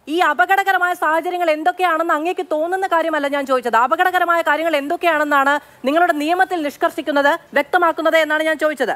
ഈ അപകടകരമായ സാഹചര്യങ്ങൾ എന്തൊക്കെയാണെന്ന് അങ്ങേക്ക് തോന്നുന്ന കാര്യമല്ല ഞാൻ ചോദിച്ചത് അപകടകരമായ കാര്യങ്ങൾ എന്തൊക്കെയാണെന്നാണ് നിങ്ങളുടെ നിയമത്തിൽ നിഷ്കർഷിക്കുന്നത് വ്യക്തമാക്കുന്നത് എന്നാണ് ഞാൻ ചോദിച്ചത്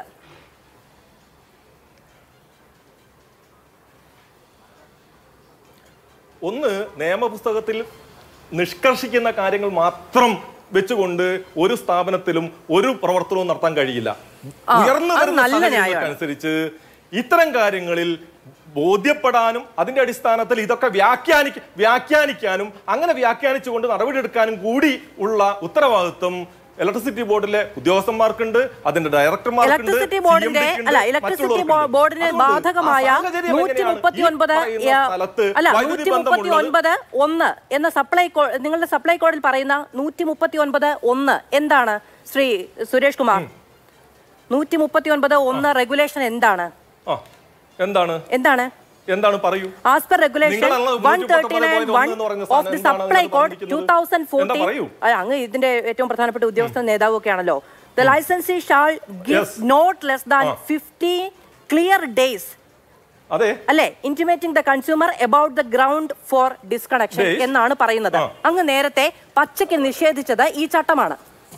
ഒന്ന് നിയമപുസ്തകത്തിൽ നിഷ്കർഷിക്കുന്ന കാര്യങ്ങൾ മാത്രം വെച്ചുകൊണ്ട് ഒരു സ്ഥാപനത്തിലും ഒരു പ്രവർത്തനവും നടത്താൻ കഴിയില്ല ആ, ഉയർന്നു അത് വരുന്ന നല്ല സാഹചര്യങ്ങൾക്കനുസരിച്ച് ഇത്തരം കാര്യങ്ങളിൽ ബോധ്യപ്പെടാനും അതിന്റെ അടിസ്ഥാനത്തിൽ ഇതൊക്കെ വ്യാഖ്യാനിക്ക വ്യാഖ്യാനിക്കാനും അങ്ങനെ വ്യാഖ്യാനിച്ചുകൊണ്ട് നടപടിയെടുക്കാനും കൂടി ഉള്ള ഉത്തരവാദിത്വം ഇലക്ട്രിസിറ്റി ബോർഡിലെ ഉദ്യോഗസ്ഥന്മാർക്കുണ്ട് അതിന്റെ ഡയറക്ടർമാർക്കുണ്ട് ഇലക്ട്രിസിറ്റി ബോർഡിന്റെ CMD ക്കുണ്ട്, അല്ല ഇലക്ട്രിസിറ്റി മറ്റുള്ളവർക്കുണ്ട്. ബോർഡിന് അതുകൊണ്ട് ബാധകമായ ആ സാഹചര്യം നൂറ്റി എങ്ങനെയാണ്? മുപ്പത്തി ഈ ഒൻപത് പറയുന്ന സ്ഥലത്ത് അല്ല വൈദ്യുതി നൂറ്റി മുപ്പത്തി ബന്ധമുള്ളത് ഒൻപത് ഒന്ന് എന്ന സപ്ലൈ കോ- നിങ്ങളുടെ സപ്ലൈ കോഡിൽ പറയുന്ന നൂറ്റി മുപ്പത്തി ഒൻപത് ഒന്ന് എന്താണ് ശ്രീ സുരേഷ് കുമാർ നൂറ്റി മുപ്പത്തി ഒൻപത് ഒന്ന് റെഗുലേഷൻ എന്താണ് ആ എന്താണ് എന്താണ് എന്താണ് പറയൂ ആസ് പെർ റെഗുലേഷൻ നിങ്ങളാണല്ലോ വൺ തേർട്ടി നയൻ 139 വൺ എന്ന് പറയുന്ന ഓഫ് ദി സാധനം എന്താണ് സപ്ലൈ അതിനകത്ത് കോഡ് പറഞ്ഞിരിക്കുന്നത്? ടൂ തൗസൻഡ് എന്താ ഫോർട്ടീൻ പറയൂ? അങ്ങ് ഇതിന്റെ ഏറ്റവും പ്രധാനപ്പെട്ട ഉദ്യോഗസ്ഥ നേതാവും ഒക്കെ ആണല്ലോ the licensee shall give Yes. Not less than ആ. ഫിഫ്റ്റി ക്ലിയർ ഡേയ്സ് അതെ അല്ലെ intimating the consumer about the ground for disconnection Days. എന്നാണ് പറയുന്നത് ആ. അങ്ങ് നേരത്തെ പച്ചയ്ക്ക് നിഷേധിച്ചത് ഈ ചട്ടമാണ്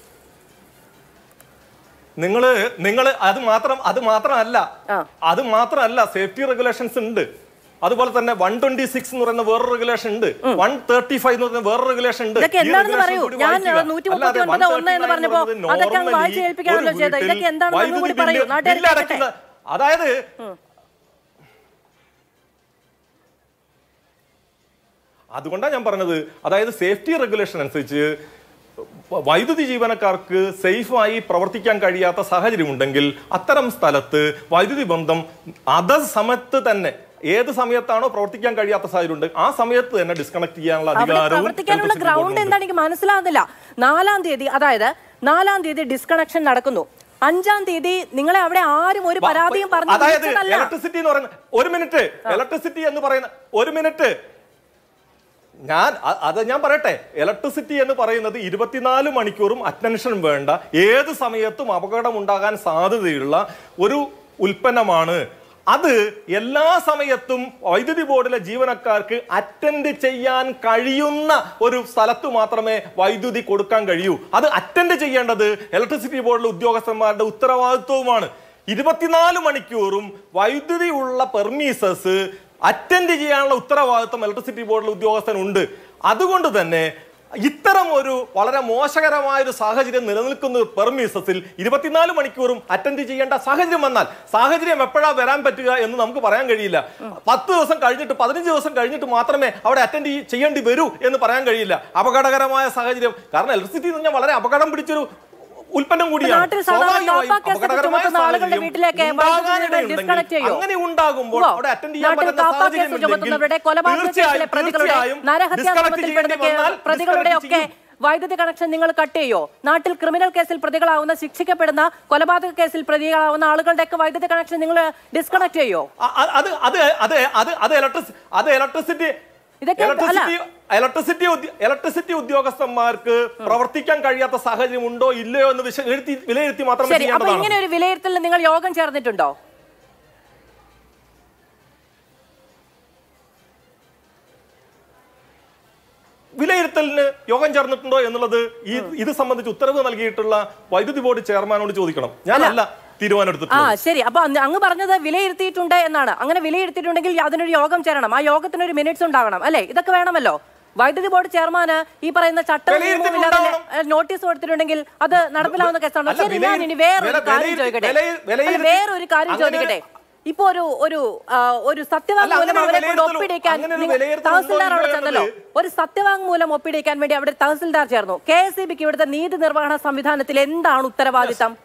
നിങ്ങള് നിങ്ങള് അത് മാത്രം അത് മാത്രമല്ല ആ. അത് മാത്രമല്ല സേഫ്റ്റി റെഗുലേഷൻസ് ഉണ്ട് അതുപോലെ തന്നെ വൺ ട്വന്റി സിക്സ് എന്ന് പറയുന്ന വേറൊരു റെഗുലേഷൻ ഉണ്ട് വൺ തേർട്ടി ഫൈവ് എന്ന് പറയുന്ന വേറൊരു റെഗുലേഷൻ ഉണ്ട് ഇതൊക്കെ ഈ എന്താണെന്ന് regulation പറയൂ കൂടി ഞാൻ വായിക്കുക. നൂറ്റി അല്ലാതെ മുപ്പത്തി ഒൻപത് ഒന്ന് എന്ന് 139 പറഞ്ഞപ്പോ എന്ന് അതൊക്കെ അങ്ങ് normally വായിച്ച് കേൾപ്പിക്കുകയാണല്ലോ ഒരു ചെയ്തത് വീട്ടിൽ ഇതൊക്കെ എന്താണെന്ന് വൈദ്യുതി ഒന്നുകൂടി പറയൂ ബില്ല് നാട്ടുകാർ ബില്ല് കേൾക്കട്ടെ അടയ്ക്കുന്ന- അതായത് അതുകൊണ്ടാണ് ഞാൻ പറഞ്ഞത് അതായത് സേഫ്റ്റി റെഗുലേഷൻ അനുസരിച്ച് വൈദ്യുതി ജീവനക്കാർക്ക് സേഫായി പ്രവർത്തിക്കാൻ കഴിയാത്ത സാഹചര്യം ഉണ്ടെങ്കിൽ അത്തരം സ്ഥലത്ത് വൈദ്യുതി ബന്ധം അതർ സമയത്ത് തന്നെ ഏത് സമയത്താണോ പ്രവർത്തിക്കാൻ കഴിയാത്ത സാഹചര്യം ഉണ്ട് ആ സമയത്ത് തന്നെ ഡിസ്കണക്ട് ചെയ്യാനുള്ള അവിടെ അധികാരവും പ്രവർത്തിക്കാനുള്ള electricity board ഗ്രൗണ്ട് നുണ്ട്. എന്താണ് എനിക്ക് മനസ്സിലാകുന്നില്ല നാലാം തീയതി അതായത് നാലാം തീയതി ഡിസ്കണക്ഷൻ നടക്കുന്നു അഞ്ചാം തീയതി നിങ്ങളെ അവിടെ ആരും ഒരു പരാതിയും പറഞ്ഞു അതായത് വിളിച്ചതല്ല. ഇലക്ട്രിസിറ്റി എന്ന് പറയുന്ന ഒരു മിനിറ്റ് ഇലക്ട്രിസിറ്റി എന്ന് പറയുന്ന ഒരു മിനിറ്റ് ഞാൻ അ- അത് ഞാൻ പറയട്ടെ ഇലക്ട്രിസിറ്റി എന്ന് പറയുന്നത് ഇരുപത്തിനാല് മണിക്കൂറും അറ്റൻഷൻ വേണ്ട ഏത് സമയത്തും അപകടം ഉണ്ടാകാൻ സാധ്യതയുള്ള ഒരു ഉൽപ്പന്നമാണ് അത് എല്ലാ സമയത്തും വൈദ്യുതി ബോർഡിലെ ജീവനക്കാർക്ക് അറ്റൻഡ് ചെയ്യാൻ കഴിയുന്ന ഒരു സ്ഥലത്ത് മാത്രമേ വൈദ്യുതി കൊടുക്കാൻ കഴിയൂ അത് അറ്റൻഡ് ചെയ്യേണ്ടത് ഇലക്ട്രിസിറ്റി ബോർഡിലെ ഉദ്യോഗസ്ഥന്മാരുടെ ഉത്തരവാദിത്വവുമാണ് ഇരുപത്തിനാല് മണിക്കൂറും വൈദ്യുതി ഉള്ള പെർമീസസ് അറ്റൻഡ് ചെയ്യാനുള്ള ഉത്തരവാദിത്വം ഇലക്ട്രിസിറ്റി ബോർഡിലെ ഉദ്യോഗസ്ഥനുണ്ട് അതുകൊണ്ട് തന്നെ ഇത്തരം ഒരു വളരെ മോശകരമായ ഒരു സാഹചര്യം നിലനിൽക്കുന്ന പെർമീസസിൽ ഇരുപത്തിനാല് മണിക്കൂറും അറ്റൻഡ് ചെയ്യേണ്ട സാഹചര്യം വന്നാൽ സാഹചര്യം എപ്പോഴാ വരാൻ പറ്റുക എന്ന് നമുക്ക് പറയാൻ കഴിയില്ല പത്ത് ദിവസം കഴിഞ്ഞിട്ട് പതിനഞ്ച് ദിവസം കഴിഞ്ഞിട്ട് മാത്രമേ അവിടെ അറ്റൻഡ് ചെയ്യേണ്ടി വരൂ എന്ന് പറയാൻ കഴിയില്ല അപകടകരമായ സാഹചര്യം കാരണം ഇലക്ട്രിസിറ്റി എന്ന് പറഞ്ഞാൽ വളരെ അപകടം പിടിച്ചൊരു ഉൽപ്പന്നം കൂടിയാണ് നാട്ടിൽ സാധാരണ സ്വാഭാവികമായും കാപ്പാ കേസ് അപകടകരമായ ചുമത്തുന്ന ആളുകളുടെ സാഹചര്യം വീട്ടിലേക്ക് ഉണ്ടാകാൻ വൈദ്യുതി ഇടയുണ്ടെങ്കിൽ disconnect ചെയ്യോ? അങ്ങനെ ഉണ്ടാകുമ്പോൾ ഉവ്വ. അവിടെ അറ്റൻഡ് ചെയ്യാൻ നാട്ടിൽ പറ്റുന്ന കാപ്പാ കേസ് സാഹചര്യം ചുമത്തുന്നവരുടെ ഉണ്ടെങ്കിൽ കൊലപാതക കേസിലെ തീർച്ചയായും പ്രതികളുടെ തീർച്ചയായും നരഹത്യാ disconnect ശ്രമത്തിൽപ്പെടുന്ന ചെയ്യേണ്ടി വന്നാൽ പ്രതികളുടെ disconnect ഒക്കെ ചെയ്യും. വൈദ്യുതി കണക്ഷൻ നിങ്ങൾ കട്ട് ചെയ്യോ നാട്ടിൽ ക്രിമിനൽ കേസിൽ പ്രതികളാവുന്ന ശിക്ഷിക്കപ്പെടുന്ന കൊലപാതക കേസിൽ പ്രതികളാവുന്ന ആളുകളുടെ ഒക്കെ വൈദ്യുതി കണക്ഷൻ നിങ്ങൾ ഡിസ്കണക്ട് ചെയ്യോ അ- അ- അത് അത് അത് അത് അത് ഇലക്ട്രിസി അത് ഇലക്ട്രിസിറ്റി ഇതൊക്കെ അല്ല. ഇലക്ട്രിസിറ്റി ഇലക്ട്രിസിറ്റി ഉദ്യ- ഇലക്ട്രിസിറ്റി ഉദ്യോഗസ്ഥന്മാർക്ക് പ്രവർത്തിക്കാൻ കഴിയാത്ത സാഹചര്യം ഉണ്ടോ ഇല്ലയോ എന്ന് വിലയിരുത്തി വിലയിരുത്തി മാത്രമേ ശരി അപ്പൊ ചെയ്യേണ്ടതാണ് ഇങ്ങനെ ഒരു വിലയിരുത്തലിൽ നിങ്ങൾ യോഗം ചേർന്നിട്ടുണ്ടോ വിലയിരുത്തലിന് യോഗം ചേർന്നിട്ടുണ്ടോ എന്നുള്ളത് ഈ ഇത് സംബന്ധിച്ച് ഉത്തരവ് നൽകിയിട്ടുള്ള വൈദ്യുതി ബോർഡ് ചെയർമാനോട് ചോദിക്കണം ഞാനല്ല തീരുമാനം ആ എടുത്തിട്ടുള്ളത് ശരി അപ്പൊ അങ്ങ് അങ്ങ് പറഞ്ഞത് വിലയിരുത്തിയിട്ടുണ്ട് എന്നാണ് അങ്ങനെ വിലയിരുത്തിയിട്ടുണ്ടെങ്കിൽ അതിനൊരു യോഗം ചേരണം ആ യോഗത്തിനൊരു മിനിറ്റ്സ് ഉണ്ടാകണം അല്ലെ ഇതൊക്കെ വേണമല്ലോ വൈദ്യുതി ബോർഡ് ചെയർമാന് ഈ പറയുന്ന ചട്ടവും നിയമവും ഇല്ലാതെ വിലയിരുത്തലുണ്ടാവണം. നോട്ടീസ് കൊടുത്തിട്ടുണ്ടെങ്കിൽ അത് നടപ്പിലാവുന്ന കേസാണോ അല്ല, ശരി ഞാൻ വിലയിരു- ഇനി വേറൊരു വില- കാര്യം വിലയിരു- ചോദിക്കട്ടെ വിലയിരു- അല്ല, വിലയിരുത്തി- വേറൊരു കാര്യം അങ്ങനെ ചോദിക്കട്ടെ ഇപ്പൊ ഒരു ഒരു ആ, ഒരു അല്ല, സത്യവാങ്മൂലം അങ്ങനെ അവരെ കൊണ്ട് വിലയിരുത്തലും- ഒപ്പിടിക്കാൻ അങ്ങനെ ഒരു നിങ്ങൾ- വിലയിരുത്തൽ തഹസിൽദാർ ഉണ്ടോ അവിടെ ഇല്ലയോ ചെന്നല്ലോ എന്നുള്ളത് ഒരു സത്യവാങ്മൂലം ഒപ്പിടിക്കാൻ വേണ്ടി അവിടെ തഹസിൽദാർ ചേർന്നു കെ എസ് ഇ ബിക്ക് ഇവിടുത്തെ നീതി നിർവഹണ സംവിധാനത്തിൽ എന്താണ് ഉത്തരവാദിത്തം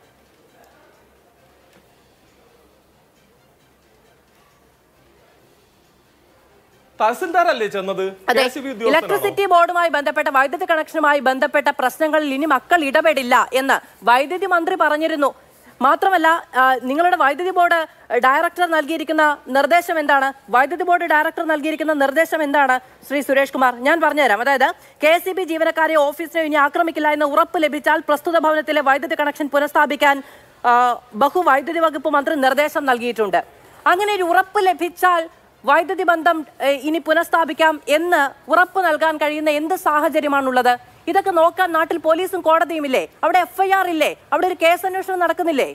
തഹസിൽദാരല്ലേ ചെന്നത് അതെ KCB ഉദ്യോഗസ്ഥനാണോ? ഇലക്ട്രിസിറ്റി ബോർഡുമായി ബന്ധപ്പെട്ട വൈദ്യുതി കണക്ഷനുമായി ബന്ധപ്പെട്ട പ്രശ്നങ്ങളിൽ ഇനി മക്കൾ ഇടപെടില്ല എന്ന് വൈദ്യുതി മന്ത്രി പറഞ്ഞിരുന്നു മാത്രമല്ല ആ, നിങ്ങളുടെ വൈദ്യുതി ബോർഡ് ഡയറക്ടർ നൽകിയിരിക്കുന്ന നിർദ്ദേശം എന്താണ് വൈദ്യുതി ബോർഡ് ഡയറക്ടർ നൽകിയിരിക്കുന്ന നിർദ്ദേശം എന്താണ് ശ്രീ സുരേഷ് കുമാർ ഞാൻ പറഞ്ഞുതരാം അതായത് കെ എസ് ബി ജീവനക്കാരെ ഓഫീസിനെ ഇനി ആക്രമിക്കില്ല എന്ന ഉറപ്പ് ലഭിച്ചാൽ പ്രസ്തുത ഭവനത്തിലെ വൈദ്യുതി കണക്ഷൻ പുനഃസ്ഥാപിക്കാൻ ആ, ബഹുവൈദ്യുതി വകുപ്പ് മന്ത്രി നിർദ്ദേശം നൽകിയിട്ടുണ്ട് അങ്ങനെ ഒരു ഉറപ്പ് ലഭിച്ചാൽ വൈദ്യുതി ബന്ധം ഏ, ഇനി പുനഃസ്ഥാപിക്കാം എന്ന് ഉറപ്പ് നൽകാൻ കഴിയുന്ന എന്ത് സാഹചര്യമാണുള്ളത് ഇതൊക്കെ നോക്കാൻ നാട്ടിൽ പോലീസും കോടതിയും ഇല്ലേ അവിടെ എഫ്ഐആർ ഇല്ലേ അവിടെ ഒരു കേസ് അന്വേഷണം നടക്കുന്നില്ലേ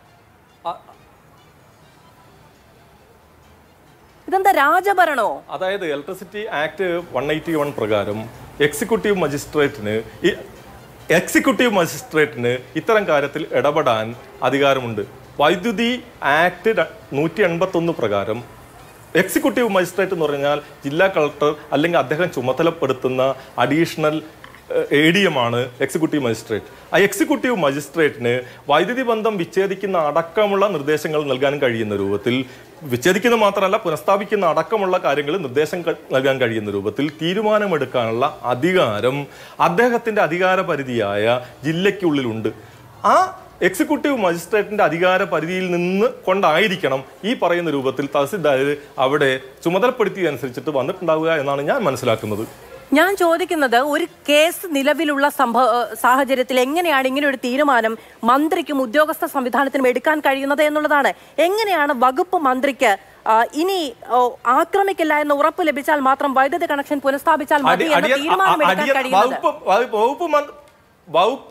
ഇതെന്താ രാജഭരണോ അതായത് electricity act one eighty one പ്രകാരം എക്സിക്യൂട്ടീവ് മജിസ്ട്രേറ്റിന് ഈ എക്സിക്യൂട്ടീവ് മജിസ്ട്രേറ്റിന് ഇത്തരം കാര്യത്തിൽ ഇടപെടാൻ അധികാരമുണ്ട് വൈദ്യുതി ആക്ട് നൂറ്റി എൺപത്തൊന്ന് പ്രകാരം എക്സിക്യൂട്ടീവ് മജിസ്ട്രേറ്റ് എന്ന് പറഞ്ഞാൽ ജില്ലാ കളക്ടർ അല്ലെങ്കിൽ അദ്ദേഹം ചുമതലപ്പെടുത്തുന്ന അഡീഷണൽ എ ഡി എം ആണ് എക്സിക്യൂട്ടീവ് മജിസ്ട്രേറ്റ് ആ എക്സിക്യൂട്ടീവ് മജിസ്ട്രേറ്റിന് വൈദ്യുതി ബന്ധം വിച്ഛേദിക്കുന്ന അടക്കമുള്ള നിർദ്ദേശങ്ങൾ നൽകാൻ കഴിയുന്ന രൂപത്തിൽ വിച്ഛേദിക്കുന്ന മാത്രമല്ല പുനഃസ്ഥാപിക്കുന്ന അടക്കമുള്ള കാര്യങ്ങൾ നിർദ്ദേശം ക- നൽകാൻ കഴിയുന്ന രൂപത്തിൽ തീരുമാനമെടുക്കാനുള്ള അധികാരം അദ്ദേഹത്തിന്റെ അധികാര പരിധിയായ ജില്ലയ്ക്കുള്ളിലുണ്ട് ആ എക്സിക്യൂട്ടീവ് മജിസ്ട്രേറ്റിന്റെ അധികാര പരിധിയിൽ നിന്ന് കൊണ്ടായിരിക്കണം ഈ പറയുന്ന രൂപത്തിൽ തഹസിൽദാർ അവിടെ ചുമതലപ്പെടുത്തിയതനുസരിച്ചിട്ട് വന്നിട്ടുണ്ടാവുക എന്നാണ് ഞാൻ മനസ്സിലാക്കുന്നത് ഞാൻ ചോദിക്കുന്നത് ഒരു കേസ് നിലവിലുള്ള സംഭവ സാഹചര്യത്തിൽ എങ്ങനെയാണ് ഇങ്ങനെ ഒരു തീരുമാനം മന്ത്രിക്കും ഉദ്യോഗസ്ഥ സംവിധാനത്തിനും എടുക്കാൻ കഴിയുന്നത് എന്നുള്ളതാണ് എങ്ങനെയാണ് വകുപ്പ് മന്ത്രിക്ക് ആ, ഇനി ഓ, ആക്രമിക്കില്ല എന്ന് ഉറപ്പ് ലഭിച്ചാൽ മാത്രം വൈദ്യുതി കണക്ഷൻ പുനഃസ്ഥാപിച്ചാൽ മതി അടി- എന്ന അടിയൻ- തീരുമാനം അ- എടുക്കാൻ അടിയൻ- കഴിയുന്നത് വകുപ്പ് വ- വകുപ്പ് മന്ത്രി വകുപ്പ്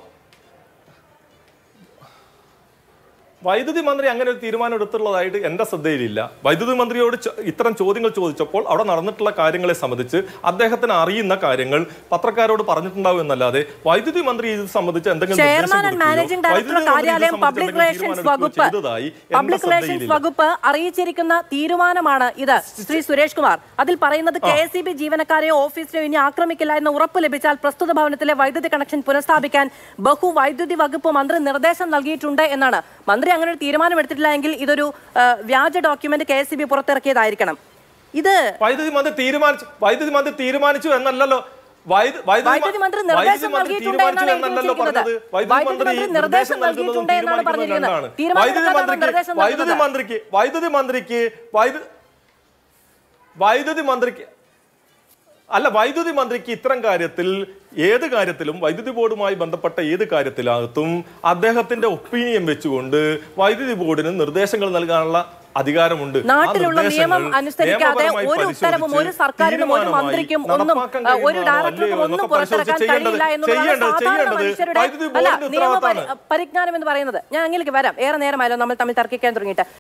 വൈദ്യുതി മന്ത്രി അങ്ങനെ ഒരു തീരുമാനം എടുത്തുള്ളതായിട്ട് എന്റെ ശ്രദ്ധയിലില്ല വൈദ്യുതി മന്ത്രിയോട് ചോ- ഇത്തരം ചോദ്യങ്ങൾ ചോദിച്ചപ്പോൾ അവിടെ നടന്നിട്ടുള്ള കാര്യങ്ങളെ സംബന്ധിച്ച് അദ്ദേഹത്തിന് അറിയുന്ന കാര്യങ്ങൾ പത്രക്കാരോട് പറഞ്ഞിട്ടുണ്ടാവും എന്നല്ലാതെ വൈദ്യുതി മന്ത്രി ഇത് സംബന്ധിച്ച് എന്തെങ്കിലും നിർദ്ദേശം ചെയർമാൻ ആൻഡ് കൊടുക്കുകയോ, മാനേജിംഗ് ഡയറക്ടർ വൈദ്യുതി മന്ത്രി ഇത് കാര്യാലയം സംബന്ധിച്ച് പബ്ലിക് എന്തെങ്കിലും റിലേഷൻസ് തീരുമാനം വകുപ്പ് എടുക്കുകയോ ചെയ്തതായി എന്റെ പബ്ലിക് റിലേഷൻസ് ശ്രദ്ധയിലില്ല. വകുപ്പ് അറിയിച്ചിരിക്കുന്ന തീരുമാനമാണ് ഇത് ശ്രീ സുരേഷ് കുമാർ അതിൽ പറയുന്നത് കെ എസ് ജീവനക്കാരെയോ ഓഫീസിനെയോ ഇനി ആക്രമിക്കില്ല എന്ന ഉറപ്പ് ലഭിച്ചാൽ പ്രസ്തുത ഭവനത്തിലെ വൈദ്യുതി കണക്ഷൻ പുനഃസ്ഥാപിക്കാൻ ബഹു വൈദ്യുതി വകുപ്പ് മന്ത്രി നിർദ്ദേശം നൽകിയിട്ടുണ്ട് എന്നാണ് മന്ത്രി അങ്ങനെ ഒരു തീരുമാനം എടുത്തിട്ടില്ല എങ്കിൽ ഇതൊരു ആ, വ്യാജ ഡോക്യുമെന്റ് കെ എസ് പുറത്തിറക്കിയതായിരിക്കണം ഇത് വൈദ്യുതി മന്ത്രി തീരുമാനിച്ചു വൈദ്യുതി മന്ത്രി തീരുമാനിച്ചു എന്നല്ലല്ലോ വൈദ്യു- വൈദ്യുതി മന്ത്രി നിർദ്ദേശം മന്ത്രി നൽകിയിട്ടുണ്ട് എന്നാണ് തീരുമാനിച്ചു എന്നല്ലല്ലോ എഴുതിയിരിക്കുന്നത്. പറഞ്ഞത് വൈദ്യുതി വൈദ്യുതി മന്ത്രി മന്ത്രി നിർദ്ദേശം നിർദ്ദേശം നൽകുന്നതും നൽകിയിട്ടുണ്ട് എന്നാണ് തീരുമാനിക്കുന്നതും പറഞ്ഞിരിക്കുന്നത്. രണ്ടാണ് തീരുമാനം വൈദ്യുതി എടുക്കാനാണ് മന്ത്രിക്ക് നിർദ്ദേശം വൈദ്യുതി നൽകുന്നത്. മന്ത്രിക്ക് വൈദ്യുതി മന്ത്രിക്ക് വൈദ്യു വൈദ്യുതി മന്ത്രിക്ക് അല്ല വൈദ്യുതി മന്ത്രിക്ക് ഇത്തരം കാര്യത്തിൽ ഏത് കാര്യത്തിലും വൈദ്യുതി ബോർഡുമായി ബന്ധപ്പെട്ട ഏത് കാര്യത്തിലാകത്തും അദ്ദേഹത്തിന്റെ ഒപ്പീനിയൻ വെച്ചുകൊണ്ട് വൈദ്യുതി ബോർഡിന് നിർദ്ദേശങ്ങൾ നൽകാനുള്ള അധികാരമുണ്ട് ആ നാട്ടിലുള്ള നിർദ്ദേശങ്ങൾ നിയമം അനുസരിക്കാതെ നിയമപരമായി ഒരു ഉത്തരവും ഒരു പരിശോധിച്ച് സർക്കാരിനും ഒരു തീരുമാനമായി മന്ത്രിക്കും ഒന്നും നടപ്പാക്കാൻ ആ, ഒരു കഴിയുന്നതാണോ ഡയറക്ടർക്കും അല്ലയോ ഒന്നും എന്നൊക്കെ പുറത്തിറക്കാൻ പരിശോധിച്ച് കഴിയില്ല എന്നുള്ളതാണ് ചെയ്യേണ്ടത് സാധാരണ ചെയ്യേണ്ടത് മനുഷ്യരുടെ വൈദ്യുതി അല്ല ബോർഡിന്റെ നിയമ ഉത്തരവാദിത്തമാണ് പരിജ്ഞാനം എന്ന് പറയുന്നത് ഞാൻ അങ്ങനെയൊക്കെ വരാം ഏറെ നേരമായല്ലോ നമ്മൾ തമ്മിൽ തർക്കിക്കാൻ തുടങ്ങിയിട്ട്